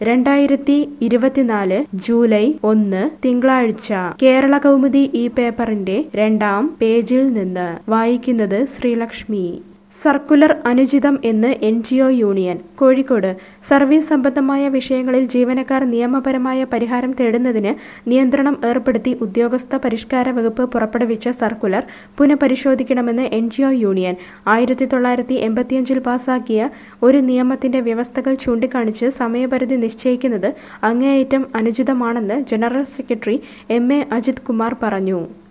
രണ്ടായിരത്തി ഇരുപത്തിനാല് ജൂലൈ ഒന്ന് തിങ്കളാഴ്ച കേരള കൗമുദി ഈ പേപ്പറിന്റെ രണ്ടാം പേജിൽ നിന്ന് വായിക്കുന്നത് ശ്രീലക്ഷ്മി സർക്കുലർ അനുചിതം എന്ന് N G O union Kozhikode service സംബന്ധമായ വിഷയങ്ങളിൽ ജീവനക്കാർ നിയമപരമായ പരിഹാരം തേടുന്നതിന് നിയന്ത്രണം ഏർപ്പെടുത്തി ഉദ്യോഗസ്ഥ പരിഷ്കാര വകുപ്പ് പുറപ്പെടുവിച്ച സർക്കുലർ പുനഃപരിശോധിക്കണമെന്ന് എൻ ജി ഒ യൂണിയൻ ആയിരത്തി തൊള്ളായിരത്തി എൺപത്തിയഞ്ചിൽ പാസാക്കിയ ഒരു നിയമത്തിന്റെ വ്യവസ്ഥകൾ ചൂണ്ടിക്കാണിച്ച് സമയപരിധി നിശ്ചയിക്കുന്നത് അങ്ങേയറ്റം അനുചിതമാണെന്ന് general secretary M A Ajith Kumar പറഞ്ഞു